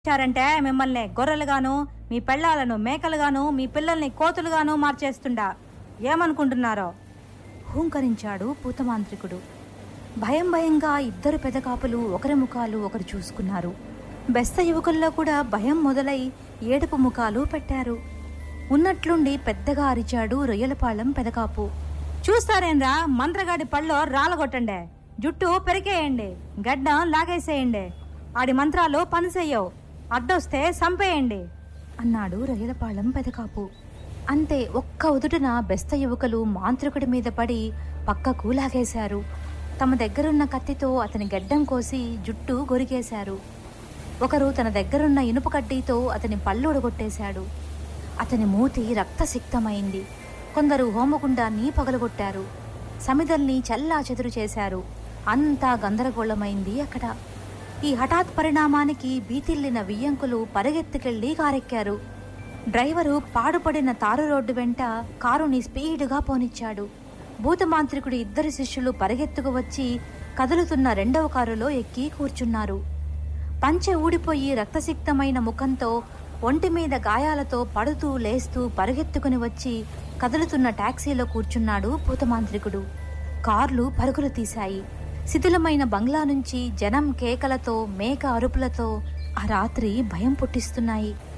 చారంటే మిమ్మల్ని గొర్రెలుగాను మీ పెళ్ళాలను మేకలుగాను మీ పిల్లల్ని కోతులుగాను మార్చేస్తుండా ఏమనుకుంటున్నారో హూంకరించాడు పూతమాంత్రికుడు భయం భయంగా ఇద్దరు పెదకాపులు ఒకరి ముఖాలు ఒకరు చూసుకున్నారు బెస్త యువకుల్లో కూడా భయం మొదలై ఏడుపు ముఖాలు పెట్టారు ఉన్నట్లుండి పెద్దగా అరిచాడు రొయ్యలపాళెం పెదకాపు చూస్తారేంరా మంత్రగాడి పళ్ళో రాలగొట్టండి జుట్టు పెరికేయండి గడ్డం లాగేసేయండి ఆడి మంత్రాలు పనిచేయవు అడ్డొస్తే సంపేయండి అన్నాడు రొయ్యలపాళెం పెదకాపు అంతే ఒక్క ఉదుటున బెస్త యువకులు మాంత్రికుడి మీద పడి పక్కకు లాగేశారు తమ దగ్గరున్న కత్తితో అతని గడ్డం కోసి జుట్టు గొరికేశారు ఒకరు తన దగ్గరున్న ఇనుప కడ్డీతో అతని పళ్ళు ఒడగొట్టేశాడు అతని మూతి రక్తసిక్తమైంది కొందరు హోమగుండాన్ని పగలగొట్టారు సమిదల్ని చల్లా చెదురు చేశారు అంతా గందరగోళమైంది అక్కడ ఈ హఠాత్ పరిణామానికి బీతిల్లిన వియ్యంకులు పరిగెత్తుకెళ్లి కారెక్కారు డ్రైవరు పాడుపడిన తారు రోడ్డు వెంట కారుని స్పీడుగా పోనిచ్చాడు భూతమాంత్రికుడి ఇద్దరు శిష్యులు పరిగెత్తుకు వచ్చి కదులుతున్న రెండవ కారులో ఎక్కి కూర్చున్నారు పంచె ఊడిపోయి రక్తసిక్తమైన ముఖంతో ఒంటి మీద గాయాలతో పడుతూ లేస్తూ పరిగెత్తుకుని వచ్చి కదులుతున్న టాక్సీలో కూర్చున్నాడు భూతమాంత్రికుడు కార్లు పరుగులు తీశాయి శిథిలమైన బంగ్లా నుంచి జనం కేకలతో మేక అరుపులతో ఆ రాత్రి భయం పుట్టిస్తున్నాయి